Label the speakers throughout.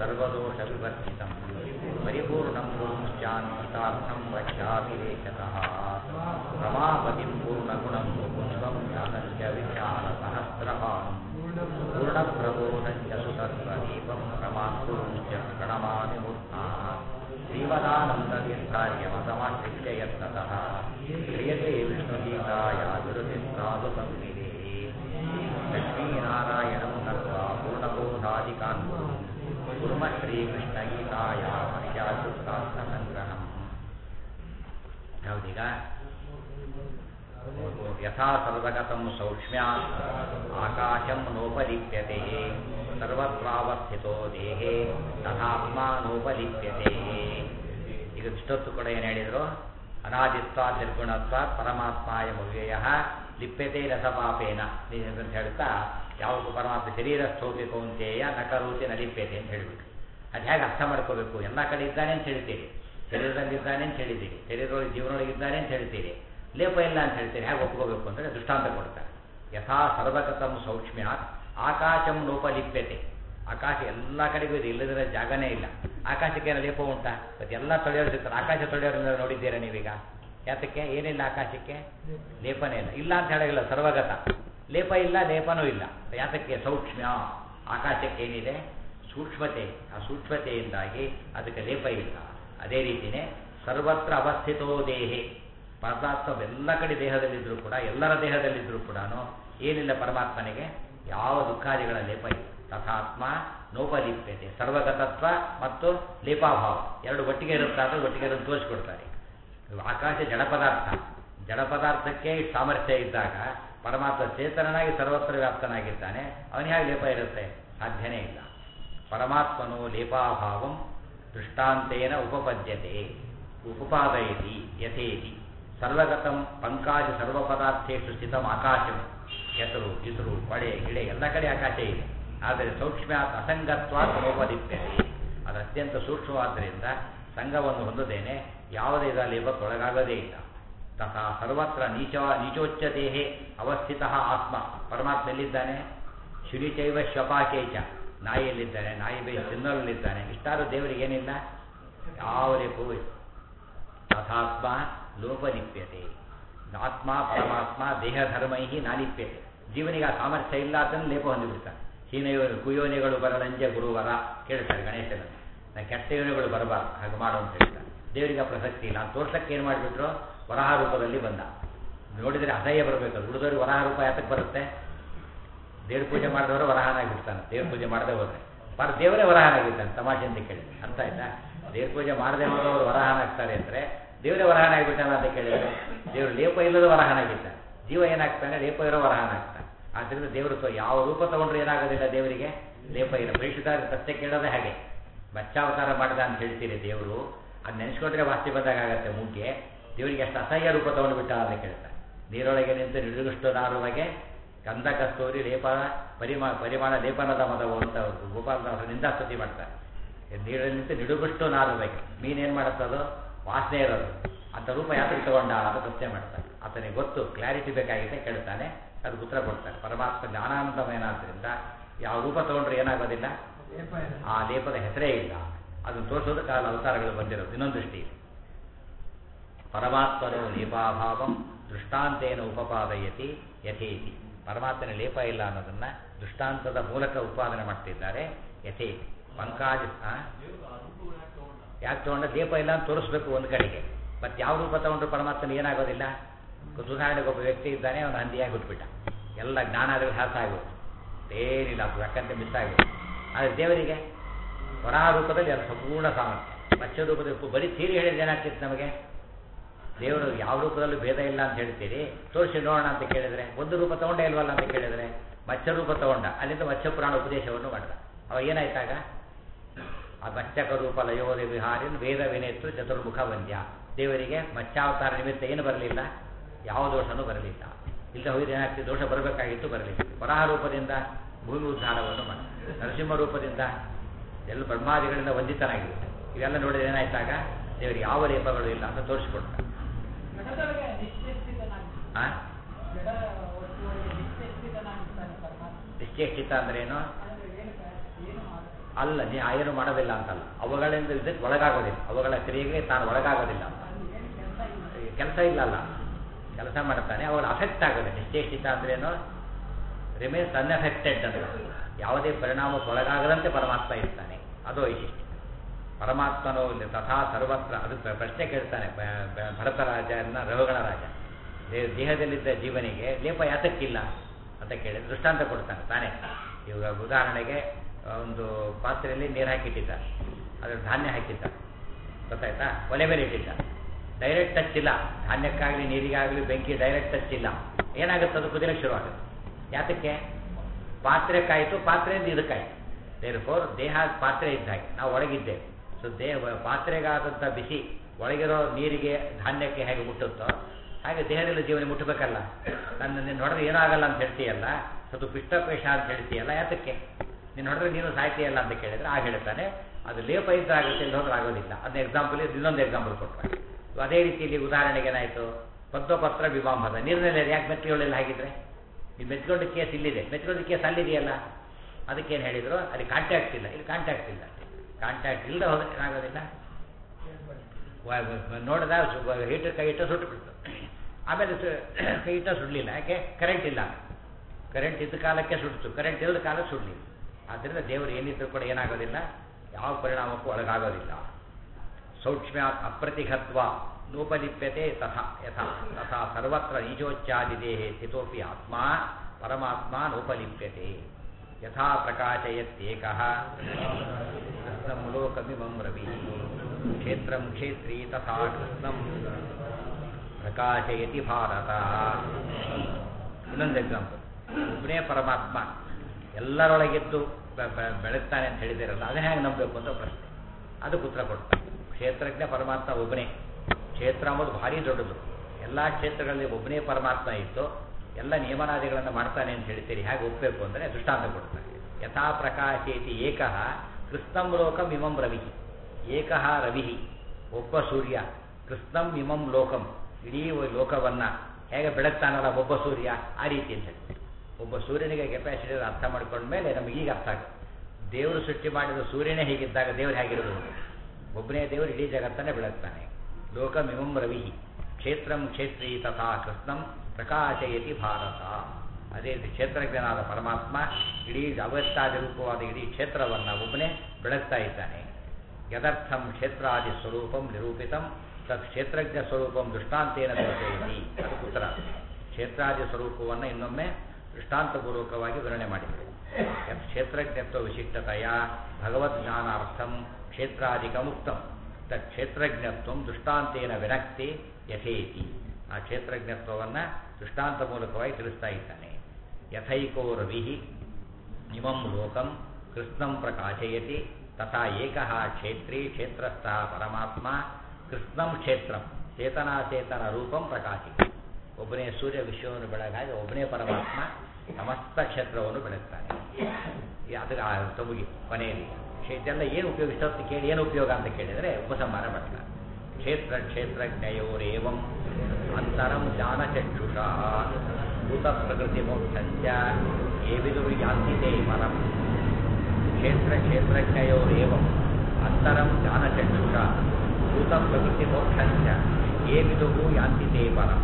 Speaker 1: सर्वदोषविवर्जितं परिपूर्णं गुरुश्चान्तार्थं वक्ष्याभिलेखतः रमापतिं पूर्णगुणं मुकुन्दं ज्ञानस्य विशालसहस्रभाम् पूर्णप्रबोधञ्च सुतत्वदीपं प्रमात्कुरुञ्च प्रणमामि मूर्धाः श्रीमदानन्दतीर्थार्यमसमाश्रित्य यत्नतः क्रियते विष्णुगीताया गुरुतिस्साधु संविदे लक्ष्मीनारायणं नत्वा पूर्णबोधादिकान् कुर्म ಶ್ರೀಕೃಷ್ಣಗೀತಾಯ ಮರ್ಯಾದೃತ್ತಾರ್ಥಸಂಗ್ರಹಂ ಯಾವುದೀಗ ಯಥಾ ಸರ್ವಗತಂ ಸೌಕ್ಷ್ಮ್ಯಾತ್ ಆಕಾಶಂ ನೋಪಲಿಪ್ಯತೆ ಸರ್ವತ್ರಾವಸ್ಥಿತೋ ದೇಹೇ ತಥಾತ್ಮ ನೋಪಲಿಪ್ಯತೆ ಈಗ ಇಷ್ಟೊತ್ತು ಕೂಡ ಏನು ಹೇಳಿದರು ಅನಾದಿತ್ವ ನಿರ್ಗುಣತ್ವ ಪರಮಾತ್ಮಾಯ ಅವ್ಯಯ ಲಿಪ್ಯತೆ ರಸಪಾಪೇನ ಅಂತ ಹೇಳ್ತಾ ಯಾವುದು ಪರಮಾತ್ಮ ಶರೀರ ಸ್ಥೋಪಿ ಕೌಂತೆಯ ನಕರೂತಿ ನ ಲಿಪ್ಯತೆ ಅಂತ ಹೇಳಿಬಿಟ್ಟು ಅದು ಹೇಗೆ ಅರ್ಥ ಮಾಡ್ಕೋಬೇಕು ಎಲ್ಲ ಕಡೆ ಇದ್ದಾನೆ ಅಂತ ಹೇಳ್ತೀರಿ ಶರೀರದಲ್ಲಿದ್ದಾನೆ ಅಂತ ಹೇಳಿದ್ದೀರಿ ಶರೀರದೊಳಗೆ ಜೀವನೊಳಗಿದ್ದಾನೆ ಅಂತ ಹೇಳ್ತೀರಿ ಲೇಪ ಇಲ್ಲ ಅಂತ ಹೇಳ್ತೀರಿ ಹೇಗೆ ಒಪ್ಕೋಬೇಕು ಅಂದರೆ ದೃಷ್ಟಾಂತ ಕೊಡ್ತಾರೆ ಯಥಾ ಸರ್ವಗತಂ ಸೌಕ್ಷ್ಮ್ಯ ಆಕಾಶಂ ನೋಪಲಿಪ್ಯತೆ ಆಕಾಶ ಎಲ್ಲ ಕಡೆಗೂ ಇದೆ ಇಲ್ಲದಿರೋ ಜಾಗನೇ ಇಲ್ಲ ಆಕಾಶಕ್ಕೆ ಏನೋ ಲೇಪ ಉಂಟಾ ಮತ್ತು ಎಲ್ಲ ತೊಳೆಯೋರು ಸಿಗ್ತಾರೆ ಆಕಾಶ ತೊಳೆಯೋರನ್ನ ನೋಡಿದ್ದೀರಾ ನೀವೀಗ ಯಾತಕ್ಕೆ ಏನಿಲ್ಲ ಆಕಾಶಕ್ಕೆ ಲೇಪನೇ ಇಲ್ಲ ಇಲ್ಲ ಅಂತ ಹೇಳಿಲ್ಲ ಸರ್ವಗತ ಲೇಪ ಇಲ್ಲ ಲೇಪನೂ ಇಲ್ಲ ಯಾತಕ್ಕೆ ಸೌಕ್ಷ್ಮ್ಯ ಆಕಾಶಕ್ಕೆ ಏನಿದೆ ಸೂಕ್ಷ್ಮತೆ ಆ ಸೂಕ್ಷ್ಮತೆಯಿಂದಾಗಿ ಅದಕ್ಕೆ ಲೇಪ ಇಲ್ಲ ಅದೇ ರೀತಿಯೇ ಸರ್ವತ್ರ ಅವಸ್ಥಿತೋ ದೇಹೆ ಪರಮಾತ್ಮ ಎಲ್ಲ ಕಡೆ ದೇಹದಲ್ಲಿದ್ದರೂ ಕೂಡ ಎಲ್ಲರ ದೇಹದಲ್ಲಿದ್ದರೂ ಕೂಡ ಏನಿಲ್ಲ ಪರಮಾತ್ಮನಿಗೆ ಯಾವ ದುಃಖಾದಿಗಳ ಲೇಪ ಇಲ್ಲ ತಥಾತ್ಮ ನೋಪಲಿಪ್ಯತೆ ಸರ್ವಗತತ್ವ ಮತ್ತು ಲೇಪಾಭಾವ ಎರಡು ಒಟ್ಟಿಗೆ ಇರುತ್ತಾದ್ರೆ ಒಟ್ಟಿಗೆ ಇರೋದು ತೋರಿಸ್ಕೊಡ್ತಾರೆ ಆಕಾಶ ಜಡ ಪದಾರ್ಥ ಜಡ ಪದಾರ್ಥಕ್ಕೆ ಸಾಮರ್ಥ್ಯ ಇದ್ದಾಗ ಪರಮಾತ್ಮ ಚೇತನನಾಗಿ ಸರ್ವತ್ರ ವ್ಯಾಪ್ತನಾಗಿದ್ದಾನೆ ಅವನಿಗೆ ಹೇಗೆ ಲೇಪ ಇರುತ್ತೆ ಸಾಧ್ಯನೇ ಇಲ್ಲ ಪರಮಾತ್ಮನು ಲೇಪಾಭಾವಂ ದೃಷ್ಟಾಂತೇನ ಉಪಪದ್ಯತೆ ಉಪಪಾದಯತಿ ಯಥೇತಿ ಸರ್ವಗತಂ ಪಂಕಾಜ ಸರ್ವಪದಾರ್ಥೇಶು ಸ್ಥಿತಂ ಆಕಾಶಂ ಕೆಸರು ಕಿಸರು ಮಳೆ ಗಿಳೆ ಎಲ್ಲ ಕಡೆ ಆಕಾಶ ಇದೆ ಆದರೆ ಸೂಕ್ಷ್ಮ್ಯಾತ್ ಅಸಂಗತ್ವ ಸಮೋಪದಿಪ್ಯತೆ ಅದು ಅತ್ಯಂತ ಸೂಕ್ಷ್ಮವಾದ್ದರಿಂದ ಸಂಘವನ್ನು ಹೊಂದದೇನೆ ಯಾವುದೇ ಇದ ಲೇಪಕ್ಕೊಳಗಾಗದೇ ಇಲ್ಲ ತಥಾ ಸರ್ವತ್ರ ನೀಚ ನೀಚೋಚ್ಚ ದೇಹೆ ಅವಸ್ಥಿತ ಆತ್ಮ ಪರಮಾತ್ಮ ಎಲ್ಲಿದ್ದಾನೆ ಶುನಿಚೈವ ಶ್ವಪಾಕೇಚ ನಾಯಿಯಲ್ಲಿದ್ದಾನೆ ನಾಯಿ ಬೈ ತಿನ್ನೋರಲ್ಲಿದ್ದಾನೆ ಇಷ್ಟಾದ್ರೂ ದೇವರಿಗೆ ಏನಿಲ್ಲ ಯಾವ ಲೇಪವೂ ಇಲ್ಲ ತಥಾತ್ಮ ಲೋಪಲಿಪ್ಯತೆ ಆತ್ಮ ಪರಮಾತ್ಮ ದೇಹಧರ್ಮೈ ನಾಲಿಪ್ಯತೆ ಜೀವನಿಗೆ ಆ ಸಾಮರ್ಥ್ಯ ಇಲ್ಲ ಅದನ್ನು ಲೇಪ ಹೊಂದಿಬಿಡ್ತಾನೆ ಹೀನಯೋನಿ ಕುಯೋನಿಗಳು ಬರಲಂಜ ಗುರುವರ ಕೇಳ್ತಾರೆ ಗಣೇಶನ ನಾ ಕೆಟ್ಟ ಯೋನಿಗಳು ಬರಬಾರ್ದು ಹಾಗೆ ಮಾಡು ಅಂತ ಹೇಳ್ತಾರೆ ದೇವರಿಗೆ ಪ್ರಸಕ್ತಿ ಇಲ್ಲ ಅಂತ ತೋರ್ಸಕ್ಕೆ ಏನು ಮಾಡಿಬಿಟ್ರು ವರಹ ರೂಪದಲ್ಲಿ ಬಂದ ನೋಡಿದರೆ ಅಸಹ್ಯ ಬರಬೇಕು ಉಳಿದವ್ರಿಗೆ ವರಹ ರೂಪ ಯಾತಕ್ಕೆ ಬರುತ್ತೆ ದೇವ್ರ ಪೂಜೆ ಮಾಡಿದವರು ವರಹನಾಗಿರ್ತಾನೆ ದೇವ್ರ ಪೂಜೆ ಮಾಡದೆ ಹೋದ್ರೆ ಪರ ದೇವರೇ ವರಹನಾಗಿರ್ತಾನೆ ತಮಾಷೆ ಅಂತ ಕೇಳಿ ಅರ್ಥ ಆಯ್ತಾ ದೇವ್ರ ಪೂಜೆ ಮಾಡದೆ ಹೋದವರು ವರಹನಾಗ್ತಾರೆ ಅಂದರೆ ದೇವರೇ ವರಹನಾಗಿಬಿಟ್ಟಾನ ಅಂತ ಕೇಳಿದ್ರೆ ದೇವರು ಲೇಪ ಇಲ್ಲದ ವರಹನಾಗಿದ್ದಾನೆ ಜೀವ ಏನಾಗ್ತಾನೆ ಲೇಪ ಇರೋ ವರಹನಾಗ್ತಾನೆ ಆದ್ದರಿಂದ ದೇವರು ಯಾವ ರೂಪ ತಗೊಂಡ್ರೆ ಏನಾಗೋದಿಲ್ಲ ದೇವರಿಗೆ ಲೇಪ ಇಲ್ಲ ಪ್ರೇಕ್ಷಿತಾರ ಸತ್ಯ ಕೇಳೋದೇ ಹಾಗೆ ಬಚ್ಚಾವತಾರ ಮಾಡಿದ ಅಂತ ಹೇಳ್ತೀರಿ ದೇವರು ಅದು ನೆನೆಸ್ಕೊಂಡ್ರೆ ವಾಸ್ತಿ ಬಂದಾಗ ಆಗತ್ತೆ ಮುಗ್ಗೆ ದೇವರಿಗೆ ಎಷ್ಟು ಅಸಹ್ಯ ರೂಪ ತಗೊಂಡು ಬಿಟ್ಟ ಅಂತ ಕೇಳ್ತಾರೆ ನೀರೊಳಗೆ ನಿಂತು ನಿಡುಗಷ್ಟು ನಾರುವಗೆ ಗಂಧ ಕಸ್ತೂರಿ ಲೇಪ ಪರಿಮಾ ಪರಿಮಾಣ ಲೇಪನದ ಮದವು ಅಂತ ಗೋಪಾಲದಾಸರು ನಿಂದಾಸ್ತುತಿ ಮಾಡ್ತಾರೆ ನೀರಲ್ಲಿ ನಿಂತು ನಿಡುಗಷ್ಟು ನಾರುವಗೆ ಮೀನೇನು ಮಾಡುತ್ತದೋ ವಾಸನೆ ಇರೋದು ಅಂತ ರೂಪ ಯಾತ್ರೆ ತಗೊಂಡ ಅಂತ ಪ್ರಶ್ನೆ ಮಾಡ್ತಾರೆ ಆತನಿಗೆ ಗೊತ್ತು ಕ್ಲಾರಿಟಿ ಬೇಕಾಗಿದೆ ಕೇಳ್ತಾನೆ ಅದು ಉತ್ತರ ಕೊಡ್ತಾರೆ ಪರಮಾತ್ಮ ಜ್ಞಾನಾನಂದಮಯನಾದ್ರಿಂದ ಯಾವ ರೂಪ ತಗೊಂಡ್ರೆ ಏನಾಗೋದಿಲ್ಲ ಆ ಲೇಪದ ಹೆಸರೇ ಇಲ್ಲ ಅದನ್ನು ತೋರಿಸೋದು ಕಾಲ ಅವತಾರಗಳು ಬಂದಿರೋದು ಇನ್ನೊಂದು ದೃಷ್ಟಿ ಪರಮಾತ್ಮನು ಲೇಪಾಭಾವಂ ದೃಷ್ಟಾಂತೇನ ಉಪಪಾದಯತಿ ಯಥೇತಿ ಪರಮಾತ್ಮನ ಲೇಪ ಇಲ್ಲ ಅನ್ನೋದನ್ನ ದೃಷ್ಟಾಂತದ ಮೂಲಕ ಉತ್ಪಾದನೆ ಮಾಡ್ತಿದ್ದಾರೆ ಯಥೇತಿ ಪಂಕಾಜ ಯಾಕೆ ತಗೊಂಡ ಲೇಪ ಇಲ್ಲ ಅಂತ ತೋರಿಸ್ಬೇಕು ಒಂದು ಕಡೆಗೆ ಮತ್ತೆ ಯಾವ ರೂಪ ತಗೊಂಡ್ರು ಪರಮಾತ್ಮನ ಏನಾಗೋದಿಲ್ಲ ಉದಾಹರಣೆಗೆ ಒಬ್ಬ ವ್ಯಕ್ತಿ ಇದ್ದಾನೆ ಅವನು ಹಂದಿಯಾಗಿ ಹುಟ್ಬಿಟ್ಟ ಎಲ್ಲ ಜ್ಞಾನ ಆದರೆ ಹಾಸ ಆಗೋದು ಏನಿಲ್ಲ ಅದು ಯಾಕಂತ ಮಿಸ್ ಆಗೋದು ಆದರೆ ದೇವರಿಗೆ ವರಾಹ ರೂಪದಲ್ಲಿ ಅದು ಸಂಪೂರ್ಣ ಸಾಮರ್ಥ್ಯ ಮತ್ಸ್ಯ ರೂಪದಲ್ಲಿ ಬರೀ ಥೀರಿ ಹೇಳಿದ್ರೆ ಏನಾಗ್ತಿತ್ತು ನಮಗೆ ದೇವರು ಯಾವ ರೂಪದಲ್ಲೂ ಭೇದ ಇಲ್ಲ ಅಂತ ಹೇಳ್ತೀರಿ ತೋರಿಸಿ ನೋಡೋಣ ಅಂತ ಕೇಳಿದ್ರೆ ಒಂದು ರೂಪ ತಗೊಂಡೇ ಇಲ್ವಲ್ಲ ಅಂತ ಕೇಳಿದ್ರೆ ಮತ್ಸ್ಯ ರೂಪ ತಗೊಂಡ ಅಲ್ಲಿಂದ ಮತ್ಸ್ಯ ಪುರಾಣ ಉಪದೇಶವನ್ನು ಮಾಡಿದ ಅವಾಗ ಏನಾಯ್ತಾಗ ಆ ಮತ್ಸ್ಯಕ ರೂಪ ಲಯೋರಿ ವಿಹಾರಿನ್ ವೇದ ವಿನೇತ್ರು ಚತುರ್ಮುಖ ವಂದ್ಯ ದೇವರಿಗೆ ಮತ್ಸ್ಯಾವತಾರ ನಿಮಿತ್ತ ಏನು ಬರಲಿಲ್ಲ ಯಾವ ದೋಷನೂ ಬರಲಿಲ್ಲ ಇಲ್ಲದೆ ಹೋಗಿದ್ರೆ ಏನಾಗ್ತಿತ್ತು ದೋಷ ಬರಬೇಕಾಗಿತ್ತು ಬರಲಿಲ್ಲ ವರಾಹ ರೂಪದಿಂದ ಭೂಮಿ ಉದ್ಧಾರವನ್ನು ಮಾಡಿ ನರಸಿಂಹ ರೂಪದಿಂದ ಎಲ್ಲ ಬ್ರಹ್ಮಾದಿಗಳಿಂದ ವಂದಿತನಾಗಿರುತ್ತೆ ಇವೆಲ್ಲ ನೋಡಿದ್ರೆ ಏನಾಯ್ತಾಗ ದೇವರಿಗೆ ಯಾವ ಲೇಪಗಳು ಇಲ್ಲ ಅಂತ ತೋರಿಸ್ಕೊಡ್ತಾರೆ ಆ ನಿಶ್ಚೇಷ್ಟಿತ ಅಂದ್ರೇನು ಅಲ್ಲ ನೀ ಏನು ಮಾಡೋದಿಲ್ಲ ಅಂತಲ್ಲ ಅವುಗಳಿಂದ ಇದಕ್ಕೆ ಒಳಗಾಗೋದಿಲ್ಲ ಅವುಗಳ ಕ್ರಿಯೆಗೆ ತಾನು ಒಳಗಾಗೋದಿಲ್ಲ ಅಂತ ಕೆಲಸ ಇಲ್ಲ ಅಲ್ಲ ಕೆಲಸ ಮಾಡ್ತಾನೆ ಅವುಗಳ ಅಫೆಕ್ಟ್ ಆಗೋದು ನಿಶ್ಚೇಷಿತ ಅಂದ್ರೇನು ರಿಮೇನ್ಸ್ ಅನ್ಎಫೆಕ್ಟೆಡ್ ಅಂತ ಯಾವುದೇ ಪರಿಣಾಮಕ್ಕೆ ಒಳಗಾಗದಂತೆ ಪರಮಾತ್ಮ ಇರ್ತಾನೆ ಅದು ವೈಶಿಷ್ಟ್ಯ ಪರಮಾತ್ಮನು ಇಲ್ಲಿ ತಥಾ ಸರ್ವತ್ರ ಅದು ಪ್ರ- ಪ್ರಶ್ನೆ ಕೇಳ್ತಾನೆ ಬ- ಬ- ಭರತರಾಜನ ರಘುಗಣ ರಾಜ ದೇ- ದೇಹದಲ್ಲಿದ್ದ ಜೀವನಿಗೆ ಲೇಪ ಯಾತಕ್ಕಿಲ್ಲ ಅಂತ ಕೇಳಿ ದೃಷ್ಟಾಂತ ಕೊಡ್ತಾನೆ ತಾನೇ ಇವಾಗ ಉದಾಹರಣೆಗೆ ಒಂದು ಪಾತ್ರೆಯಲ್ಲಿ ನೀರು ಹಾಕಿಟ್ಟಿದ್ದಾರೆ ಅದ್ರ ಧಾನ್ಯ ಹಾಕಿದ್ದಾರೆ ಗೊತ್ತಾಯ್ತಾ ಒಲೆ ಮೇಲೆ ಇಟ್ಟಿದ್ದಾರೆ ಡೈರೆಕ್ಟ್ ಟಚ್ ಇಲ್ಲ ಧಾನ್ಯಕ್ಕಾಗಲಿ ನೀರಿಗಾಗಲಿ ಬೆಂಕಿ ಡೈರೆಕ್ಟ್ ಟಚ್ ಇಲ್ಲ ಏನಾಗುತ್ತೆ ಅದು ಕುದಿಯಕ್ಕೆ ಶುರುವಾಗುತ್ತೆ ಯಾತಕ್ಕೆ ಪಾತ್ರೆ ಕಾಯಿತು ಪಾತ್ರೆಯಿಂದ ಇದಕ್ಕಾಯ್ತು ದೇರ್ ಫೋರ್ ದೇಹ ಪಾತ್ರೆ ಇದ್ದ ಹಾಗೆ ನಾವು ಒಳಗಿದ್ದೇವೆ ಸೊ ದೇಹ ಪಾತ್ರೆಗಾದಂಥ ಬಿಸಿ ಒಳಗಿರೋ ನೀರಿಗೆ ಧಾನ್ಯಕ್ಕೆ ಹೇಗೆ ಮುಟ್ಟುತ್ತೋ ಹಾಗೆ ದೇಹದಲ್ಲಿ ಜೀವನ ಮುಟ್ಟಬೇಕಲ್ಲ ನನ್ನ ನಿನ್ನ ಹೊಡೆದ್ರೆ ಏನೂ ಆಗಲ್ಲ ಅಂತ ಹೇಳ್ತೀಯಲ್ಲ ಅದು ಪಿಷ್ಟಪೇಷ ಅಂತ ಹೇಳ್ತೀಯಲ್ಲ ಯಾತಕ್ಕೆ ನೀನು ಹೊಡೆದ್ರೆ ನೀನು ಸಾಯ್ತೀಯಲ್ಲ ಅಂತ ಕೇಳಿದ್ರೆ ಆಗ ಹೇಳ್ತಾನೆ ಅದು ಲೇಪ ಇದ್ದಾಗುತ್ತೆ ಇಲ್ಲಿ ಹೋದ್ರೆ ಆಗೋದಿಲ್ಲ ಅದನ್ನ ಎಕ್ಸಾಂಪಲ್ ಇನ್ನೊಂದು ಎಕ್ಸಾಂಪಲ್ ಕೊಟ್ಟರೆ ಅದೇ ರೀತಿಯಲ್ಲಿ ಉದಾಹರಣೆಗೆ ಏನಾಯಿತು ಪದ್ಮಪತ್ರ ವಿವಾಂಭದ ನೀರಿನಲ್ಲಿ ಯಾಕೆ ಮೆತ್ತುಗಳಿಲ್ಲ ಹಾಗಿದ್ರೆ ಇಲ್ಲಿ ಮೆತ್ಕೊಂಡ ಕೇಸ್ ಇಲ್ಲಿದೆ ಮೆತ್ಕೊಂಡ ಕೇಸ್ ಅಲ್ಲಿದೆಯಲ್ಲ ಅದಕ್ಕೇನು ಹೇಳಿದ್ರು ಅಲ್ಲಿ ಕಾಂಟ್ಯಾಕ್ಟ್ ಇಲ್ಲ ಇಲ್ಲಿ ಕಾಂಟ್ಯಾಕ್ಟ್ ಇಲ್ಲ ಕಾಂಟ್ಯಾಕ್ಟ್ ಇಲ್ಲದೆ ಹೋದ್ರೆ ಏನಾಗೋದಿಲ್ಲ ವ- ನೋಡಿದ ಹೀಟರ್ ಕೈ ಇಟ್ಟು ಸುಟ್ಟು ಬಿಡ್ತು ಆಮೇಲೆ ಸು- ಕೈ ಇಟ್ಟ ಸುಡಲಿಲ್ಲ ಯಾಕೆ ಕರೆಂಟ್ ಇಲ್ಲ ಕರೆಂಟ್ ಇದ್ದ ಕಾಲಕ್ಕೆ ಸುಡ್ತು ಕರೆಂಟ್ ಇಲ್ಲದ ಕಾಲಕ್ಕೆ ಸುಡಲಿಲ್ಲ ಆದ್ದರಿಂದ ದೇವರು ಏನಿದ್ರು ಕೂಡ ಏನಾಗೋದಿಲ್ಲ ಯಾವ ಪರಿಣಾಮಕ್ಕೂ ಒಳಗಾಗೋದಿಲ್ಲ ಸೌಕ್ಷ್ಮ್ಯ ಅಪ್ರತಿಘತ್ವ ನೋಪಲಿಪ್ಯತೆ ತಥಾ ಯಥಾ ತಥಾ ಸರ್ವತ್ರ ನೀಚೋಚ್ಚಾದಿದೇಹೆ ಸ್ಥಿತೋಪಿ ಆತ್ಮ ಪರಮಾತ್ಮ ನೋಪಲಿಪ್ಯತೆ ಯಥಾ ಪ್ರಕಾಶಯತ್ಯೇಕಃ ಕೃಷ್ಣಂ ಲೋಕಮಿಮಂ ರವಿ ಕ್ಷೇತ್ರಂ ಕ್ಷೇತ್ರೀ ತಥಾ ಕೃಷ್ಣಂ ಪ್ರಕಾಶಯತಿ ಭಾರತ ಇನ್ನೊಂದು ಎಕ್ಸಾಂಪಲ್ ಒಬ್ಬನೇ ಪರಮಾತ್ಮ ಎಲ್ಲರೊಳಗಿದ್ದು ಬೆ- ಬೆ- ಬೆಳಗ್ತಾನೆ ಅಂತ ಹೇಳಿದಿರಲ್ಲ ಅದನ್ನ ಹೇಗೆ ನಂಬಬೇಕು ಅಂತ ಪ್ರಶ್ನೆ ಅದಕ್ಕೆ ಉತ್ತರ ಕೊಡ್ತಾನೆ ಕ್ಷೇತ್ರಜ್ಞ ಪರಮಾತ್ಮ ಒಬ್ಬನೇ ಕ್ಷೇತ್ರ ಅಂಬುದು ಭಾರಿ ದೊಡ್ಡದು ಎಲ್ಲ ಕ್ಷೇತ್ರಗಳಲ್ಲಿ ಒಬ್ಬನೇ ಪರಮಾತ್ಮ ಇತ್ತು ಎಲ್ಲ ನಿಯಮನಾದಿಗಳನ್ನು ಮಾಡ್ತಾನೆ ಅಂತ ಹೇಳ್ತೀರಿ ಹೇಗೆ ಒಪ್ಪಬೇಕು ಅಂದರೆ ದೃಷ್ಟಾಂತ ಕೊಡ್ತಾನೆ ಯಥಾ ಪ್ರಕಾಶೇತಿ ಏಕಃ ಕೃಷ್ಣಂ ಲೋಕಂ ಇಮಂ ರವಿ ಏಕಃ ರವಿ ಒಬ್ಬ ಸೂರ್ಯ ಕೃಷ್ಣಂ ಇಮಂ ಲೋಕಂ ಇಡೀ ಲೋಕವನ್ನ ಹೇಗೆ ಬೆಳಗ್ತಾನಲ್ಲ ಒಬ್ಬ ಸೂರ್ಯ ಆ ರೀತಿ ಅಂತ ಹೇಳಿ ಒಬ್ಬ ಸೂರ್ಯನಿಗೆ ಕೆಪಾಸಿಟಿ ಅರ್ಥ ಮಾಡ್ಕೊಂಡ್ಮೇಲೆ ನಮಗೆ ಈಗ ಅರ್ಥ ಆಗುತ್ತೆ ದೇವರು ಸೃಷ್ಟಿ ಮಾಡಿದ ಸೂರ್ಯನೇ ಹೀಗಿದ್ದಾಗ ದೇವರು ಹೇಗಿರಬಹುದು ಒಬ್ಬನೇ ದೇವರು ಇಡೀ ಜಗತ್ತನ್ನೇ ಬೆಳಗ್ತಾನೆ ಲೋಕಮಿಮಂ ರವಿ ಕ್ಷೇತ್ರಂ ಕ್ಷೇತ್ರೀ ತಥಾ ಕೃಷ್ಣಂ ಪ್ರಕಾಶಯತಿ ಭಾರತ ಅದೇ ರೀತಿ ಕ್ಷೇತ್ರಜ್ಞನಾದ ಪರಮಾತ್ಮ ಇಡೀ ಅವತ್ತಾದಿ ರೂಪವಾದ ಇಡೀ ಕ್ಷೇತ್ರವನ್ನು ಒಬ್ಬನೇ ಬೆಳಗ್ತಾ ಇದ್ದಾನೆ ಯದರ್ಥಂ ಕ್ಷೇತ್ರಾದಿ ಸ್ವರೂಪಂ ನಿರೂಪಿತಂ ತತ್ ಕ್ಷೇತ್ರಜ್ಞ ಸ್ವರೂಪಂ ದೃಷ್ಟಾಂತೇನ ದರ್ಶಯತಿ ಅದಕ್ಕೆ ಉತ್ತರ ಕ್ಷೇತ್ರಾದಿ ಸ್ವರೂಪವನ್ನು ಇನ್ನೊಮ್ಮೆ ದೃಷ್ಟಾಂತಪೂರ್ವಕವಾಗಿ ವಿವರಣೆ ಮಾಡಿದರು ಯತ್ ಕ್ಷೇತ್ರಜ್ಞತ್ವ ವಿಶಿಷ್ಟತೆಯ ಭಗವದ್ಜ್ಞಾನಾರ್ಥಂ ಕ್ಷೇತ್ರಾದಿಕಮುಕ್ತಂ ತತ್ ಕ್ಷೇತ್ರಜ್ಞತ್ವ ದೃಷ್ಟಾಂತೇನ ವಿನಕ್ತಿ ಯಥೇತಿ ಆ ಕ್ಷೇತ್ರಜ್ಞತ್ವವನ್ನು ದೃಷ್ಟಾಂತ ಮೂಲಕವಾಗಿ ತಿಳಿಸ್ತಾ ಇದ್ದಾನೆ ಯಥೈಕೋ ರವಿ ಇಮಂ ಲೋಕಂ ಕೃಷ್ಣಂ ಪ್ರಕಾಶಯತಿ ತಥಾ ಏಕಃ ಕ್ಷೇತ್ರೀ ಕ್ಷೇತ್ರಸ್ಥ ಪರಮಾತ್ಮ ಕೃಷ್ಣಂ ಕ್ಷೇತ್ರಂ ಚೇತನಾಚೇತನ ರೂಪಂ ಪ್ರಕಾಶಿತ ಒಬ್ಬನೇ ಸೂರ್ಯ ವಿಶ್ವವನ್ನು ಬೆಳಗಾಗಿ ಒಬ್ಬನೇ ಪರಮಾತ್ಮ ಸಮಸ್ತ ಕ್ಷೇತ್ರವನ್ನು ಬೆಳಗ್ತಾನೆ ಈ ಅದಕ್ಕೆ ಆ ತಮುಗಿ ಕೊನೆಯಲ್ಲಿ ಕ್ಷೇ- ಇದೆಲ್ಲ ಏನು ಉಪಯೋಗ ಇಷ್ಟೊತ್ತು ಕೇಳಿ ಏನು ಉಪಯೋಗ ಅಂತ ಕೇಳಿದರೆ ಉಪಸಂಹಾರ ಮಾಡ್ತಾರೆ ಕ್ಷೇತ್ರ ಕ್ಷೇತ್ರಜ್ಞಯೋರೇವಂ ಅಂತರಂ ಜ್ಞಾನಚಕ್ಷುಷ ಭೂತ ಪ್ರಕೃತಿ ಮೋಕ್ಷಂಚ ಏವಿದುರು ಯಾಂತಿತೆ ಪರಂ ಕ್ಷೇತ್ರ ಕ್ಷೇತ್ರಜ್ಞಯೋರೇವಂ ಅಂತರಂ ಜ್ಞಾನಚಕ್ಷುಷ ಭೂತ ಪ್ರಕೃತಿ ಮೋಕ್ಷಂಚ ಏವಿದುವು ಯಾಂತಿತೆ ಪರಂ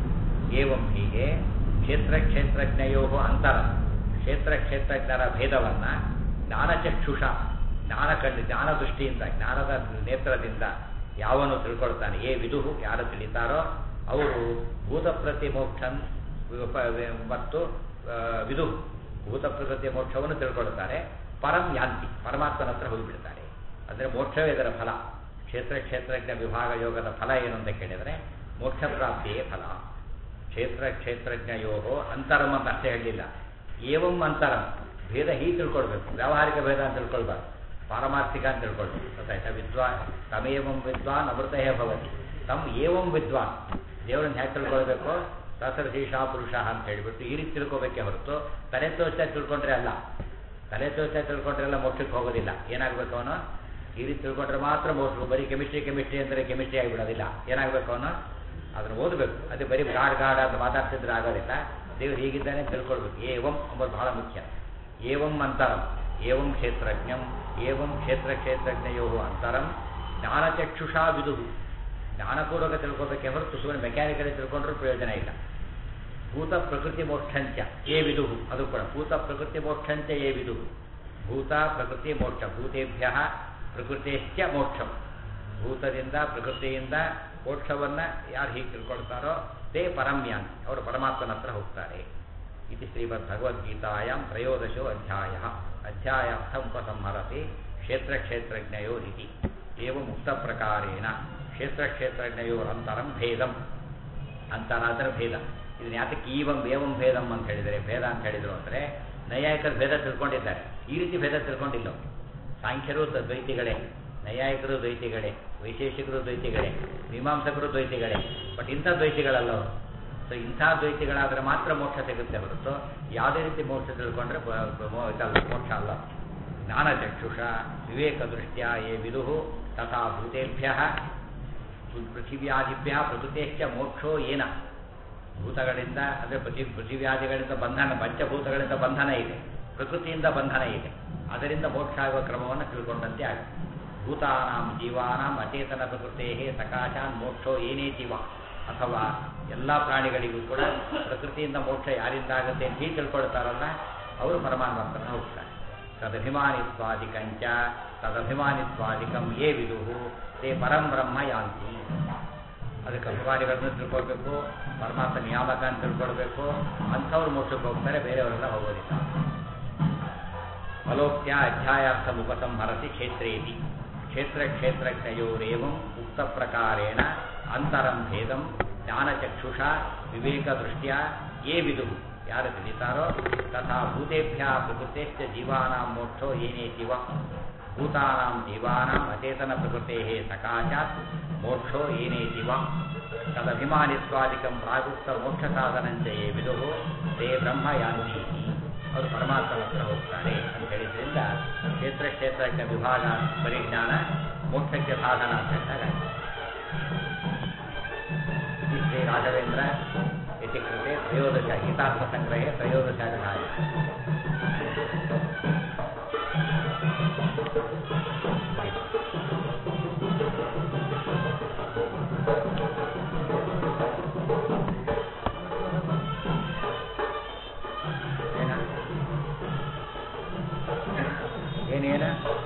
Speaker 1: ಏವಂ ಹೀಗೆ ಕ್ಷೇತ್ರ ಕ್ಷೇತ್ರಜ್ಞಯೋ ಅಂತರ ಕ್ಷೇತ್ರ ಕ್ಷೇತ್ರಜ್ಞರ ಭೇದವನ್ನ ಜ್ಞಾನಚಕ್ಷುಷ ಜ್ಞಾನ ಕಂಡು ಜ್ಞಾನ ದೃಷ್ಟಿಯಿಂದ ಜ್ಞಾನದ ನೇತ್ರದಿಂದ ಯಾವನು ತಿಳ್ಕೊಳ್ತಾನೆ ಏ ವಿದುಹು ಯಾರು ತಿಳಿತಾರೋ ಅವರು ಭೂತ ಪ್ರತಿ ಮೋಕ್ಷನ್ ಮತ್ತು ಆ, ವಿದು ಭೂತ ಪ್ರಕೃತಿಯ ಮೋಕ್ಷವನ್ನು ತಿಳ್ಕೊಳ್ತಾರೆ ಪರಂ ಯಾಂತಿ ಪರಮಾತ್ಮನ ಹತ್ರ ಹೋಗಿಬಿಡ್ತಾರೆ ಅಂದರೆ ಮೋಕ್ಷವೇ ಇದರ ಫಲ ಕ್ಷೇತ್ರ ಕ್ಷೇತ್ರಜ್ಞ ವಿಭಾಗ ಯೋಗದ ಫಲ ಏನು ಅಂತ ಕೇಳಿದರೆ ಮೋಕ್ಷ ಪ್ರಾಪ್ತಿಯೇ ಫಲ ಕ್ಷೇತ್ರ ಕ್ಷೇತ್ರಜ್ಞಯೋ ಅಂತರಂ ಅಂತ ಅಷ್ಟೇ ಹೇಳಲಿಲ್ಲ ಏವಂ ಅಂತರಂ ಭೇದ ಹೀಗೆ ತಿಳ್ಕೊಳ್ಬೇಕು ವ್ಯಾವಹಾರಿಕ ಭೇದ ಅಂತ ತಿಳ್ಕೊಳ್ಬಾರ್ದು ಪಾರಮಾರ್ಥಿಕ ಅಂತ ತಿಳ್ಕೊಳ್ಬೇಕು ಗೊತ್ತಾಯ್ತಾ ವಿದ್ವಾನ್ ತಮೇವಂ ವಿದ್ವಾನ್ ಅಮೃತೇ ಭವತಿ ತಮ್ ಏವಂ ವಿದ್ವಾನ್ ದೇವರನ್ನ ಹೇಗೆ ತಿಳ್ಕೊಳ್ಬೇಕು ಸಹಸ್ರಶೀಷ ಪುರುಷ ಅಂತ ಹೇಳಿಬಿಟ್ಟು ಈ ರೀತಿ ತಿಳ್ಕೊಬೇಕೇ ಹೊರತು ತಲೆ ತೋಚ ತಿಳ್ಕೊಂಡ್ರೆ ಅಲ್ಲ ತಲೆ ತೋಚ ತಿಳ್ಕೊಂಡ್ರೆ ಎಲ್ಲ ಮೋಕ್ಷಕ್ಕೆ ಹೋಗೋದಿಲ್ಲ ಏನಾಗಬೇಕು ಅವನು ಈ ರೀತಿ ತಿಳ್ಕೊಂಡ್ರೆ ಮಾತ್ರ ಮೋಕ್ಷ ಬರೀ ಕೆಮಿಸ್ಟ್ರಿ ಕೆಮಿಸ್ಟ್ರಿ ಅಂದರೆ ಕೆಮಿಸ್ಟ್ರಿ ಆಗಿಬಿಡೋದಿಲ್ಲ ಏನಾಗಬೇಕು ಅವನು ಅದನ್ನು ಓದಬೇಕು ಅದೇ ಬರೀ ಗಾಡ್ ಗಾಡ್ ಅಂತ ಮಾತಾಡ್ತಿದ್ರೆ ಆಗೋದಿಲ್ಲ ದೇವರು ಹೀಗಿದ್ದಾನೆ ಅಂತ ತಿಳ್ಕೊಳ್ಬೇಕು ಏವಂ ಅಂಬೋದು ಬಹಳ ಮುಖ್ಯ ಏವಂ ಅಂತರ ಏವಂ ಕ್ಷೇತ್ರಜ್ಞಂ ಏವಂ ಕ್ಷೇತ್ರ ಕ್ಷೇತ್ರಜ್ಞಯೋ ಅಂತರಂ ಜ್ಞಾನಚಕ್ಷುಷಾ ವಿದುಹು ಜ್ಞಾನಪೂರ್ವಕ ತಿಳ್ಕೊಬೇಕೆ ಹೊರತು ಸುಮ್ಮನೆ ಮೆಕ್ಯಾನಿಕಲಿ ತಿಳ್ಕೊಂಡ್ರೂ ಪ್ರಯೋಜನ ಇಲ್ಲ ಭೂತ ಪ್ರಕೃತಿ ಮೋಕ್ಷಂಚ ಏ ವಿದುಹು ಅದು ಕೂಡ ಭೂತ ಪ್ರಕೃತಿ ಮೋಕ್ಷಂಚ ಏ ವಿದುಹು ಭೂತ ಪ್ರಕೃತಿ ಮೋಕ್ಷ ಭೂತೇಭ್ಯ ಪ್ರಕೃತಿಶ್ಚ ಮೋಕ್ಷಂ ಭೂತದಿಂದ ಪ್ರಕೃತಿಯಿಂದ ಮೋಕ್ಷವನ್ನು ಯಾರು ಹೀಗೆ ತಿಳ್ಕೊಳ್ತಾರೋ ತೇ ಪರಮ್ಯಾನ್ ಅವರು ಪರಮಾತ್ಮನ ಹತ್ರ ಹೋಗ್ತಾರೆ ಇತಿ ಶ್ರೀಮದ್ ಭಗವದ್ಗೀತಾಯಾಂ ತ್ರಯೋದಶೋ ಅಧ್ಯಾಯ ಅಧ್ಯಾಯಾರ್ಥ ಉಪಸಂಹರತಿ ಕ್ಷೇತ್ರ ಕ್ಷೇತ್ರಜ್ಞಯೋ ರೀತಿ ಏವ ಮುಕ್ತ ಪ್ರಕಾರೇಣ ಕ್ಷೇತ್ರ ಕ್ಷೇತ್ರಜ್ಞಯೋರಂತರಂ ಭೇದಂ ಅಂತರ ಅದರ ಭೇದ ಇದನ್ನ ಯಾತಕ್ಕೆ ಈವಂ ಏವಂ ಭೇದಂ ಅಂತ ಹೇಳಿದರೆ ಭೇದ ಅಂತ ಹೇಳಿದ್ರು ಅಂದರೆ ನೈಯಾಯಿಕರು ಭೇದ ತಿಳ್ಕೊಂಡಿದ್ದಾರೆ ಈ ರೀತಿ ಭೇದ ತಿಳ್ಕೊಂಡಿಲ್ಲ ಅವ್ರು. ಸಾಂಖ್ಯರು ದ- ದ್ವೈತಿಗಳೇ ನೈಯಾಯಿಕರು ದ್ವೈತಿಗಳೇ ವೈಶೇಷಿಕರು ದ್ವೈತಿಗಳೇ ಮೀಮಾಂಸಕರು ದ್ವೈತಿಗಳೇ ಬಟ್ ಇಂಥ ದ್ವೈತಿಗಳಲ್ಲ ಅವರು ಸೊ ಇಂಥ ದ್ವೈತಿಗಳಾದರೆ ಮಾತ್ರ ಮೋಕ್ಷ ಸಿಗುತ್ತೆ ಹೊರತು ಯಾವುದೇ ರೀತಿ ಮೋಕ್ಷ ತಿಳ್ಕೊಂಡ್ರೆ ಬ- ಬ- ಮೋ- ಇದಲ್ಲ ಮೋಕ್ಷ ಅಲ್ಲ ಜ್ಞಾನಚಕ್ಷುಷ ವಿವೇಕ ದೃಷ್ಟ್ಯಾ ಯೇ ವಿದುಹು ತಥಾ ಭೂತೇಭ್ಯ ಪೃಥಿವ್ಯಾದಿಭ್ಯ ಪ್ರಕೃತಿಶ್ಚ ಮೋಕ್ಷೋ ಏನ ಭೂತಗಳಿಂದ ಅಂದರೆ ಪೃಥಿ ಪೃಥಿವ್ಯಾದಿಗಳಿಂದ ಬಂಧನ ಪಂಚಭೂತಗಳಿಂದ ಬಂಧನ ಇದೆ ಪ್ರಕೃತಿಯಿಂದ ಬಂಧನ ಇದೆ ಅದರಿಂದ ಮೋಕ್ಷ ಆಗುವ ಕ್ರಮವನ್ನು ತಿಳ್ಕೊಂಡಂತೆ ಆಗುತ್ತೆ ಭೂತಾನಾಂ ಜೀವಾನಾಂ ಅಚೇತನ ಪ್ರಕೃತೇ ಸಕಾಶಾನ್ ಮೋಕ್ಷೋ ಏನೇತಿವ ಅಥವಾ ಎಲ್ಲ ಪ್ರಾಣಿಗಳಿಗೂ ಕೂಡ ಪ್ರಕೃತಿಯಿಂದ ಮೋಕ್ಷ ಯಾರಿಂದ ಆಗುತ್ತೆ ಅಂತ ಹೀಗೆ ತಿಳ್ಕೊಳ್ತಾರಲ್ಲ ಅವರು ಪರಮಾತ್ಮನ ಹೋಗ್ತಾರೆ ತದಭಿಮಾನಿತ್ವಾದಿಕಂಚ ತದಭಿಮಾನಿತ್ವಾದಿಕಂ ಯೇ ವಿದುಹು ತೇ ಪರಂ ಬ್ರಹ್ಮ ಯಾಂತಿ ಅದಕ್ಕೆ ಅಭಿಮಾನಿಗಳನ್ನು ತಿಳ್ಕೊಳ್ಬೇಕು ಪರಮಾತ್ಮ ನಿಯಾಮಕ ಅಂತ ತಿಳ್ಕೊಳ್ಬೇಕು ಅಂಥವ್ರು ಮೋಕ್ಷಕ್ಕೆ ಹೋಗ್ತಾರೆ ಬೇರೆಯವರೆಲ್ಲ ಹೋಗೋದಿಲ್ಲ ಫಲೋಕ್ತ್ಯ ಅಧ್ಯಾಯಾರ್ಥ ಉಪಸಂಹರತಿ ಕ್ಷೇತ್ರೇತಿ ಕ್ಷೇತ್ರ ಕ್ಷೇತ್ರಜ್ಞಯೋರೇವಂ ಉಕ್ತ ಪ್ರಕಾರೇಣ ಅಂತರಂ ಭೇದಂ ಜ್ಞಾನಚಕ್ಷುಷ ವಿವೇಕ ದೃಷ್ಟ್ಯಾ ಯೇ ವಿದುಹು ಯಾರು ತಿಳಿತಾರೋ ತಥಾ ಭೂತೇಭ್ಯ ಪ್ರಕೃತಿಶ್ಚ ಜೀವಾನಾಂ ಮೋಕ್ಷೋ ಏನೇತಿವ ಭೂತಾನಾಂ ಜೀವಾನಾಂ ಅಚೇತನ ಪ್ರಕೃತೆ ಸಕಾಶಾತ್ ಮೋಕ್ಷೋ ಏನೇತಿವ ತದಭಿಮಾನಿತ್ವಾದಿಕಂ ಪ್ರಾಗುಕ್ತ ಮೋಕ್ಷ ಸಾಧನಂಚ ಯೇ ವಿದುಹು ತೇ ಬ್ರಹ್ಮ ಯಾಂತಿ ಅವರು ಪರಮಾತ್ಮನ ಹತ್ರ ಹೋಗ್ತಾರೆ ಅಂತ ಹೇಳಿದ್ರಿಂದ ಕ್ಷೇತ್ರ ಕ್ಷೇತ್ರಕ್ಕೆ ವಿಭಾಗ ಪರಿಜ್ಞಾನ ಮೋಕ್ಷಕ್ಕೆ ಸಾಧನ ಅಂತ ಹೇಳಿದಾಗ ಈ ಶ್ರೀ ರಾಘವೇಂದ್ರ ಇತಿ ಕೃತೆ ತ್ರಯೋದಶ ಗೀತಾತ್ಮ ಸಂಗ್ರಹೆ ತ್ರಯೋದಶ ಅಧ್ಯಾಯ ಏನ ಏನೇನ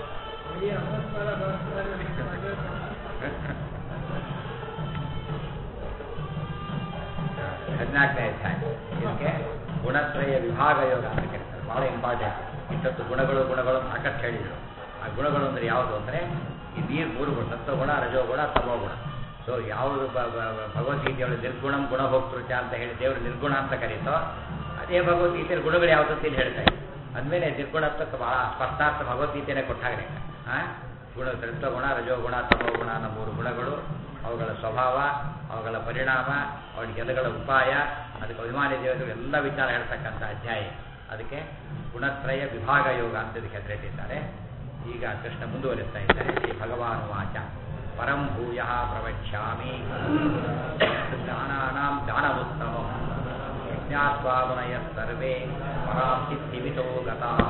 Speaker 1: ಹದಿನಾಲ್ಕನೇ ಅಧ್ಯಾಯ ಇದಕ್ಕೆ ಗುಣತ್ರಯ ವಿಭಾಗ ಯೋಗ ಅಂತ ಕರೀತಾರೆ ಬಹಳ ಇಂಪಾರ್ಟೆಂಟ್ ಇಷ್ಟೊತ್ತು ಗುಣಗಳು ಗುಣಗಳು ಸಾಕಷ್ಟು ಹೇಳಿದರು ಆ ಗುಣಗಳು ಅಂದರೆ ಯಾವುದು ಅಂದರೆ ಈ ನೀರು ಮೂರು ಗುಣ ಸತ್ವಗುಣ ರಜೋಗುಣ ತಮೋಗುಣ ಸೊ ಯಾವುದು ಬ- ಬ- ಬ- ಭಗವದ್ಗೀತೆಯೊಳಗೆ ನಿರ್ಗುಣಂ ಗುಣಭೋಕ್ತೃಚ ಅಂತ ಹೇಳಿ ದೇವರು ನಿರ್ಗುಣ ಅಂತ ಕರೀತೋ ಅದೇ ಭಗವದ್ಗೀತೆಯಲ್ಲಿ ಗುಣಗಳು ಯಾವುದು ಅಂತ ಇಲ್ಲಿ ಹೇಳ್ತಾ ಇದೆ ಅಂದಮೇಲೆ ನಿರ್ಗುಣತ್ವಕ್ಕೆ ಬಹಳ ಸ್ಪಷ್ಟಾರ್ಥ ಭಗವದ್ಗೀತೆನೇ ಕೊಟ್ಟಾಗಲೇ ಹಾಂ ಗುಣ ಸತ್ವಗುಣ ರಜೋಗುಣ ತಮೋಗುಣ ಅನ್ನೋ ಮೂರು ಗುಣಗಳು ಅವುಗಳ ಸ್ವಭಾವ ಅವುಗಳ ಪರಿಣಾಮ ಅವಳ ಗೆಲುಗಳ ಉಪಾಯ ಅದಕ್ಕೆ ಅಭಿಮಾನಿ ದೇವತೆಗಳು ಎಲ್ಲ ವಿಚಾರ ಹೇಳ್ತಕ್ಕಂಥ ಅಧ್ಯಾಯ ಅದಕ್ಕೆ ಗುಣತ್ರಯ ವಿಭಾಗ ಯೋಗ ಅಂತ ಇದಕ್ಕೆ ಹೆಸರಿಟ್ಟಿದ್ದಾರೆ ಈಗ ಕೃಷ್ಣ ಮುಂದುವರಿಸ್ತಾ ಇದ್ದಾರೆ ಶ್ರೀ ಭಗವಾನ್ ವಾಚ ಪರಂ ಭೂಯ ಪ್ರವಕ್ಷ್ಯಾಮಿ ಜ್ಞಾನಾನಾಂ ಜ್ಞಾನವುತ್ತಮಂ ಯಜ್ಞಾತ್ವಾಗುಣಯ ಸರ್ವೇ ಪರಾಂ ಸಿದ್ಧಿವಿತೋ ಗತಾಃ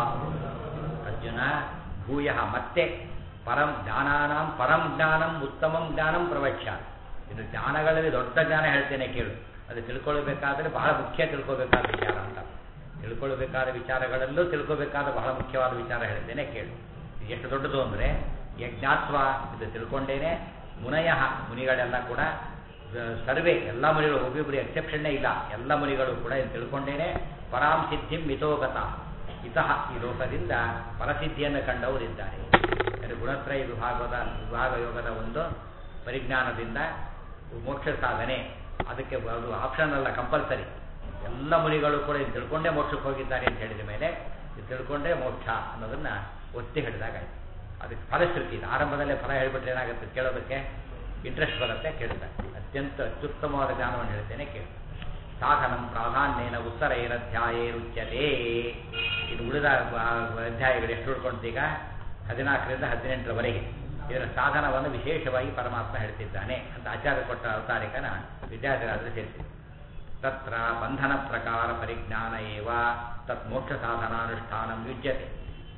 Speaker 1: ಅರ್ಜುನ ಭೂಯ ಮತ್ತೆ ಪರಂ ಜ್ಞಾನಾನಾಂ ಪರಂ ಜ್ಞಾನಂ ಉತ್ತಮಂ ಜ್ಞಾನಂ ಪ್ರವಕ್ಷ ಇದು ಜ್ಞಾನಗಳಲ್ಲಿ ದೊಡ್ಡ ಜ್ಞಾನ ಹೇಳ್ತೇನೆ ಕೇಳು ಅದು ತಿಳ್ಕೊಳ್ಬೇಕಾದ್ರೆ ಬಹಳ ಮುಖ್ಯ ತಿಳ್ಕೊಬೇಕಾದ ವಿಚಾರ ಅಂತ ತಿಳ್ಕೊಳ್ಬೇಕಾದ ವಿಚಾರಗಳಲ್ಲೂ ತಿಳ್ಕೊಬೇಕಾದ ಬಹಳ ಮುಖ್ಯವಾದ ವಿಚಾರ ಹೇಳ್ತೇನೆ ಕೇಳು ಇದು ಎಷ್ಟು ದೊಡ್ಡದು ಅಂದರೆ ಯಜ್ಞಾತ್ವ ಇದು ತಿಳ್ಕೊಂಡೇನೆ ಮುನಯ ಮುನಿಗಳೆಲ್ಲ ಕೂಡ ಸ- ಸರ್ವೇ ಎಲ್ಲ ಮುನಿಗಳು ಒಬ್ಬೊಬ್ಬರು ಎಕ್ಸೆಪ್ಷನ್ನೇ ಇಲ್ಲ ಎಲ್ಲ ಮುನಿಗಳು ಕೂಡ ಇದು ತಿಳ್ಕೊಂಡೇನೆ ಪರಾಂ ಸಿದ್ಧಿಂ ಮಿತೋಗತ ಇತಃ ಈ ಲೋಕದಿಂದ ಪರಸಿದ್ಧಿಯನ್ನು ಕಂಡವರಿದ್ದಾರೆ ಅಂದರೆ ಗುಣತ್ರಯ ವಿಭಾಗದ ವಿಭಾಗ ಯೋಗದ ಒಂದು ಪರಿಜ್ಞಾನದಿಂದ ಮೋಕ್ಷ ಸಾಧನೆ ಅದಕ್ಕೆ ಅದು ಆಪ್ಷನ್ ಅಲ್ಲ ಕಂಪಲ್ಸರಿ ಎಲ್ಲ ಮುನಿಗಳು ಕೂಡ ಇದು ತಿಳ್ಕೊಂಡೇ ಮೋಕ್ಷಕ್ಕೆ ಹೋಗಿದ್ದಾರೆ ಅಂತ ಹೇಳಿದ ಮೇಲೆ ಇದು ತಿಳ್ಕೊಂಡೇ ಮೋಕ್ಷ ಅನ್ನೋದನ್ನ ಒತ್ತಿ ಹಿಡಿದಾಗಾಯ್ತು ಅದಕ್ಕೆ ಫಲಶ್ರುತಿ ಇದೆ ಆರಂಭದಲ್ಲೇ ಫಲ ಹೇಳ್ಬಿಟ್ರೆ ಏನಾಗುತ್ತೆ ಕೇಳೋದಕ್ಕೆ ಇಂಟ್ರೆಸ್ಟ್ ಬರುತ್ತೆ ಕೇಳ್ತಾರೆ ಅತ್ಯಂತ ಅತ್ಯುತ್ತಮವಾದ ಜ್ಞಾನವನ್ನು ಹೇಳ್ತೇನೆ ಕೇಳಿ ಸಾಧನಂ ಪ್ರಾಧಾನ್ಯೇನ ಉತ್ತರೈರಧ್ಯಾಯೇರುಚ್ಯತೆ ಇದು ಉಳಿದ ಆ, ಅಧ್ಯಾಯಗಳು ಎಷ್ಟು ಉಳ್ಕೊಂತೀಗ ಹದಿನಾಲ್ಕರಿಂದ ಹದಿನೆಂಟರವರೆಗೆ ಇದರ ಸಾಧನವನ್ನು ವಿಶೇಷವಾಗಿ ಪರಮಾತ್ಮ ಹೇಳ್ತಿದ್ದಾನೆ ಅಂತ ಆಚಾರ್ಯ ಕೊಟ್ಟ ಅವತಾರಿಕನ ವಿದ್ಯಾರ್ಥಿಗಳಾದರೆ ಸೇರಿಸಿ ತತ್ರ ಬಂಧನ ಪ್ರಕಾರ ಪರಿಜ್ಞಾನ ಏವ ತತ್ ಮೋಕ್ಷ ಸಾಧನಾನುಷ್ಠಾನ ಯುಜ್ಯತೆ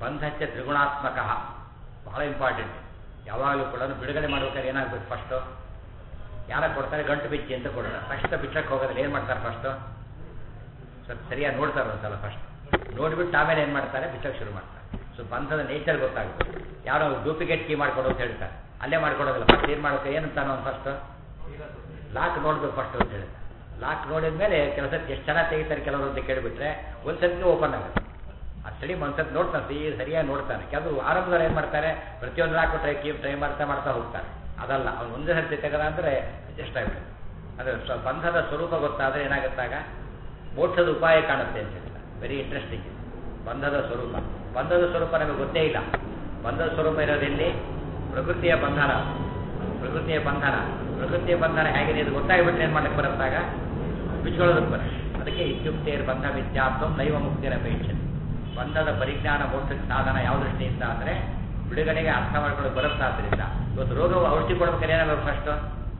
Speaker 1: ಬಂಧಚ್ಚ ತ್ರಿಗುಣಾತ್ಮಕ ಬಹಳ ಇಂಪಾರ್ಟೆಂಟ್ ಯಾವಾಗಲೂ ಕೂಡ ಬಿಡುಗಡೆ ಮಾಡ್ಬೇಕಾದ್ರೆ ಏನಾಗಬೇಕು ಫಸ್ಟು ಯಾರ ಕೊಡ್ತಾರೆ ಗಂಟು ಬಿಚ್ಚಿ ಅಂತ ಕೊಡ್ತಾರೆ ತಕ್ಷಣ ಬಿಚ್ಚಕ್ಕೆ ಹೋಗೋದ್ರೆ ಏನು ಮಾಡ್ತಾರೆ ಫಸ್ಟು ಸ್ವಲ್ಪ ಸರಿಯಾಗಿ ನೋಡ್ತಾರೆ ಒಂದ್ಸಲ ಫಸ್ಟ್ ನೋಡಿಬಿಟ್ಟು ಆಮೇಲೆ ಏನು ಮಾಡ್ತಾರೆ ಬಿಚ್ಚಕ್ಕೆ ಶುರು ಮಾಡ್ತಾರೆ ಸೊ ಬಂಧದ ನೇಚರ್ ಗೊತ್ತಾಗುತ್ತೆ ಯಾರೋ ಡೂಪ್ಲಿಕೇಟ್ ಕೀ ಮಾಡ್ಕೊಡು ಅಂತ ಹೇಳ್ತಾರೆ ಅಲ್ಲೇ ಮಾಡ್ಕೊಡೋದಿಲ್ಲ ಫಸ್ಟ್ ಏನು ಮಾಡುತ್ತೆ ಏನಂತಾನೋ ಫಸ್ಟ್ ಲಾಕ್ ನೋಡ್ಬೇಕು ಫಸ್ಟ್ ಅಂತ ಹೇಳ್ತಾರೆ ಲಾಕ್ ನೋಡಿದ ಮೇಲೆ ಕೆಲಸಕ್ಕೆ ಎಷ್ಟು ಚೆನ್ನಾಗಿ ತೆಗಿತಾರೆ ಕೆಲವರು ಅಂತ ಕೇಳಿಬಿಟ್ರೆ ಒಂದು ಸರ್ತಿ ಓಪನ್ ಆಗುತ್ತೆ ಆ ಸ್ಟಡಿ ಒಂದ್ಸತಿ ನೋಡ್ತಾನೆ ಸಿ ಸರಿಯಾಗಿ ನೋಡ್ತಾನೆ ಕೆಲವು ಆರಂಭದಲ್ಲಿ ಏನು ಮಾಡ್ತಾರೆ ಪ್ರತಿಯೊಂದು ಲಾಕ್ ಟ್ರೈ ಕೀ ಟ್ರೈ ಮಾಡ್ತಾ ಮಾಡ್ತಾ ಹೋಗ್ತಾರೆ ಅದಲ್ಲ ಅವ್ನು ಒಂದೇ ಸರ್ತಿ ತೆಗೆದ ಅಂದರೆ ಅಡ್ಜಸ್ಟ್ ಆಗಿಬಿಡುತ್ತೆ ಅಂದರೆ ಸ್ವ ಬಂಧದ ಸ್ವರೂಪ ಗೊತ್ತಾದರೆ ಏನಾಗುತ್ತಾಗ ಮೋಕ್ಷದ ಉಪಾಯ ಕಾಣುತ್ತೆ ಅಂತ ಹೇಳ್ತಾರೆ ವೆರಿ ಇಂಟ್ರೆಸ್ಟಿಂಗ್ ಬಂಧದ ಸ್ವರೂಪ ಬಂಧದ ಸ್ವರೂಪ ನಮಗೆ ಗೊತ್ತೇ ಇಲ್ಲ ಬಂಧದ ಸ್ವರೂಪ ಇರೋದೆಲ್ಲಿ ಪ್ರಕೃತಿಯ ಬಂಧನ ಪ್ರಕೃತಿಯ ಬಂಧನ ಪ್ರಕೃತಿಯ ಬಂಧನ ಹೇಗಿದೆ ಇದು ಗೊತ್ತಾಗಿಬಿಟ್ರೆ ಏನು ಮಾಡಕ್ಕೆ ಬರುತ್ತಾಗ ಬಿಚ್ಕೊಳ್ಳೋದಕ್ಕೆ ಬರುತ್ತೆ ಅದಕ್ಕೆ ಇತ್ಯುಕ್ತೇರ್ ಬಂಧ ವಿದ್ಯಾರ್ಥಂ ನೈವ ಮುಕ್ತಿರ ಅಪೇಕ್ಷೆ ಬಂಧದ ಪರಿಜ್ಞಾನ ಮೋಕ್ಷಕ್ಕೆ ಸಾಧನ ಯಾವ ದೃಷ್ಟಿಯಿಂದ ಅಂದರೆ ಬಿಡುಗಡೆಗೆ ಅರ್ಥ ಮಾಡ್ಕೊಳ್ಳೋಕೆ ಬರುತ್ತಾದ್ರಿಂದ ಇವತ್ತು ರೋಗ ಔಷಧಿ ಕೊಡ್ಬೇಕಾದ್ರೆ ಏನಾಗಬೇಕು ಫಸ್ಟು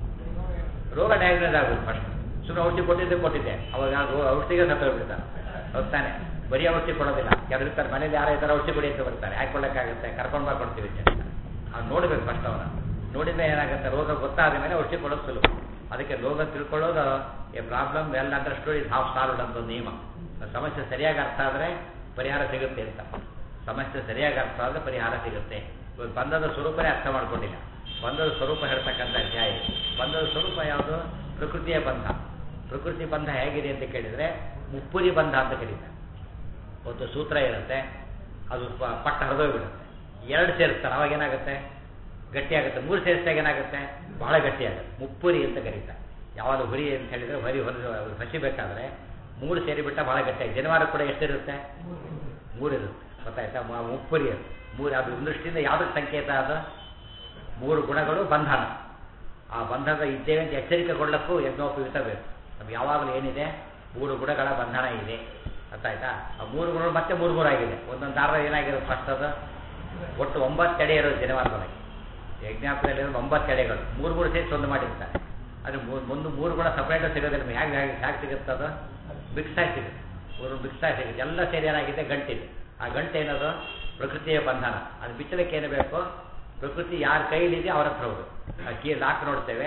Speaker 1: ರೋಗ ಡಯಾಗ್ನೋಸ್ ಆಗಬೇಕು ಫಸ್ಟ್ ಸುಮ್ಮನೆ ಔಷಧಿ ಕೊಟ್ಟಿದ್ದೆ ಕೊಟ್ಟಿದ್ದೆ ಅವಾಗ ರೋ- ಔಷಧಿಗೆ ಸತ್ತೋಗ್ಬಿಡ್ತಾರೆ ಹೋಗ್ತಾನೆ ಬರೀ ಔಷಧಿ ಕೊಡೋದಿಲ್ಲ ಯಾರು ಇರ್ತಾರೆ ಮನೇಲಿ ಯಾರೋ ಇದ್ದಾರೆ ಔಷಧಿ ಕೊಡಿ ಅಂತ ಬರ್ತಾರೆ ಯಾಕೆ ಕೊಡೋಕ್ಕಾಗುತ್ತೆ ಕರ್ಕೊಂಡು ಬಾ ಕೊಡ್ತೀವಿ ಅಂತ ಹೇಳ್ತಾರೆ. ಅವ್ನು ನೋಡ್ಬೇಕು ಫಸ್ಟ್ ಅವನ ನೋಡಿದ್ರೆ ಏನಾಗುತ್ತೆ ರೋಗ ಗೊತ್ತಾದ ಮೇಲೆ ಔಷಧಿ ಕೊಡೋದು ಸುಲಭ ಅದಕ್ಕೆ ರೋಗ ತಿಳ್ಕೊಳ್ಳೋದು a problem well understood is half solved ಅಂತ ಒಂದು ನಿಯಮ ಸಮಸ್ಯೆ ಸರಿಯಾಗಿ ಅರ್ಥ ಆದರೆ ಪರಿಹಾರ ಸಿಗುತ್ತೆ ಅಂತ ಸಮಸ್ಯೆ ಸರಿಯಾಗಿ ಅರ್ಥ ಆದರೆ ಪರಿಹಾರ ಸಿಗುತ್ತೆ ಇವಾಗ ಬಂಧದ ಸ್ವರೂಪನೇ ಅರ್ಥ ಮಾಡ್ಕೊಂಡಿಲ್ಲ ಬಂಧದ ಸ್ವರೂಪ ಹೇಳ್ತಕ್ಕಂಥ ಅಧ್ಯಾಯ ಇದು. ಬಂಧದ ಸ್ವರೂಪ ಯಾವುದು ಪ್ರಕೃತಿಯ ಬಂಧ ಪ್ರಕೃತಿ ಬಂಧ ಹೇಗಿದೆ ಅಂತ ಕೇಳಿದರೆ ಮುಪ್ಪುರಿ ಬಂಧ ಅಂತ ಕರೀತಾರೆ ಒಂದು ಸೂತ್ರ ಇರುತ್ತೆ ಅದು ಪ- ಪಟ್ಟ ಹರಿದೋಗ್ಬಿಡುತ್ತೆ ಎರಡು ಸೇರಿಸ್ತಾರೆ ಅವಾಗ ಏನಾಗುತ್ತೆ ಗಟ್ಟಿ ಆಗುತ್ತೆ ಮೂರು ಸೇರಿಸಿದಾಗ ಏನಾಗುತ್ತೆ ಬಹಳ ಗಟ್ಟಿ ಆಗುತ್ತೆ ಮುಪ್ಪುರಿ ಅಂತ ಕರೀತಾರೆ ಯಾವಾಗ ಹುರಿ ಅಂತ ಹೇಳಿದರೆ ಹೊರಿ ಹೊರ ಹಸಿಬೇಕಾದ್ರೆ ಮೂರು ಸೇರಿಬಿಟ್ಟ ಬಹಳ ಗಟ್ಟಿ ಆಗಿ ಜನವಾರ ಕೂಡ ಎಷ್ಟಿರುತ್ತೆ ಮೂರು ಇರುತ್ತೆ ಗೊತ್ತಾಯ್ತಾ ಮ- ಮುಪ್ಪುರಿ ಅದು ಮೂರು ಅದು ಒಂದು ದೃಷ್ಟಿಯಿಂದ ಯಾವುದಕ್ಕೆ ಸಂಕೇತ ಅದು ಮೂರು ಗುಣಗಳು ಬಂಧನ ಆ ಬಂಧದ ಇದ್ದೇವೆ ಅಂತ ಎಚ್ಚರಿಕೆ ಕೊಡಲಿಕ್ಕೂ ಯಜ್ಞೋಪಯುಕ್ತ ಬೇಕು ನಮ್ಗೆ ಯಾವಾಗಲೂ ಏನಿದೆ ಮೂರು ಗುಣಗಳ ಬಂಧನ ಇದೆ ಗೊತ್ತಾಯ್ತಾ ಆ ಮೂರು ಗುಣಗಳು ಮತ್ತೆ ಮೂರು ಮೂರು ಆಗಿದೆ ಒಂದೊಂದು ದಾರ ಏನಾಗಿರೋದು ಫಸ್ಟ್ ಅದು ಒಟ್ಟು ಒಂಬತ್ತು ಎಡೆ ಇರೋದು ಜನವಾರದೊಳಗೆ ಯಜ್ಞಾಪದಲ್ಲಿರೋದು ಒಂಬತ್ತು ಎಡೆಗಳು ಮೂರು ಮೂರು ಸೇರಿಸಿ ಒಂದು ಮಾಡಿರ್ತಾರೆ ಅದು ಮೂ- ಮುಂದೆ ಮೂರು ಗುಣ ಸಪ್ರೇಟ್ ಸಿಗೋದಿಲ್ಲ ಹೇಗೆ ಹೇಗೆ ಹೇಗೆ ಸಿಗುತ್ತೆ ಅದು ಮಿಕ್ಸ್ ಆಗಿ ಸಿಗುತ್ತೆ ಮೂರು ಮಿಕ್ಸ್ ಆಗಿ ಸಿಗುತ್ತೆ ಎಲ್ಲ ಸೇರಿ ಏನಾಗಿದೆ ಗಂಟಿದೆ ಆ ಗಂಟೆ ಏನದು ಪ್ರಕೃತಿಯ ಬಂಧನ ಅದು ಬಿಚ್ಚಲಿಕ್ಕೆ ಏನು ಬೇಕು ಪ್ರಕೃತಿ ಯಾರ ಕೈಲಿದೆ ಅವ್ರ ಹತ್ರ ಹೋಗುದು ಆ ಕೀ ಲಾಕ್ ನೋಡ್ತೇವೆ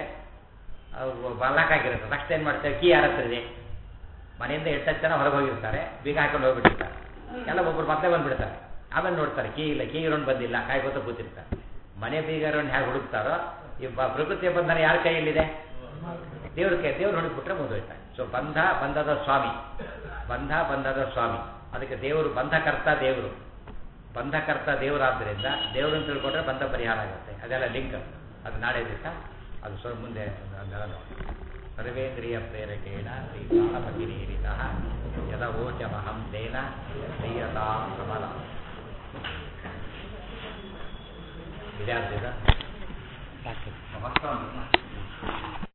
Speaker 1: ಲಾಕ್ ಆಗಿರುತ್ತೆ ತಕ್ಷಣ ಏನು ಮಾಡ್ತೇವೆ ಕೀ ಯಾರ ಹತ್ರ ಇದೆ ಮನೆಯಿಂದ ಎಷ್ಟು ಜನ ಹೊರಗೆ ಹೋಗಿರ್ತಾರೆ ಬೀಗ ಹಾಕೊಂಡು ಹೋಗ್ಬಿಟ್ಟಿರ್ತಾರೆ ಎಲ್ಲ ಒಬ್ಬರು ಮತ್ತೆ ಬಂದ್ಬಿಡ್ತಾರೆ ಆಮೇಲೆ ನೋಡ್ತಾರೆ ಕೀ ಇಲ್ಲ ಕೀ ಇರೋನು ಬಂದಿಲ್ಲ ಕಾಯ್ಕೋತ ಕೂತಿರ್ತಾರೆ ಮನೆ ಬೀಗರನ್ನು ಹೇಗೆ ಹುಡುಕ್ತಾರೋ ಈ ಬ- ಪ್ರಕೃತಿಯ ಬಂಧನ ಯಾರ ಕೈಯಲ್ಲಿದೆ ದೇವ್ರ ಕೈ ದೇವ್ರು ಹುಡುಕ್ಬಿಟ್ರೆ ಮುಂದೋಯ್ತಾರೆ ಸೊ ಬಂಧ ಬಂಧದ ಸ್ವಾಮಿ ಬಂಧ ಬಂಧದ ಸ್ವಾಮಿ ಅದಕ್ಕೆ ದೇವರು ಬಂಧಕರ್ತ ದೇವರು ಬಂಧಕರ್ತ ದೇವರಾದ್ದರಿಂದ ದೇವರನ್ನು ತಿಳ್ಕೊಂಡ್ರೆ ಬಂಧ ಪರಿಹಾರ ಆಗುತ್ತೆ ಅದೆಲ್ಲ ಲಿಂಕ್ ಅದು ನಾಳೆ ದಿವಸ ಅದು ಸ್ವಲ್ಪ ಮುಂದೆ ಅದೆಲ್ಲ ನೋಡಿ ಸರ್ವೇಂದ್ರಿಯ ಪ್ರೇರಕೇಣ ಶ್ರೀ ಪ್ರಾಣಪತಿರೀರಿತ ಯದವೋಚಮಹಂ ತೇನ ಶ್ರೀಯತಾಂ ಕಮಲ ವಿದ್ಯಾರ್ಥಿಗ
Speaker 2: ಸಾಕು
Speaker 1: ಮತ್ತೊಂದು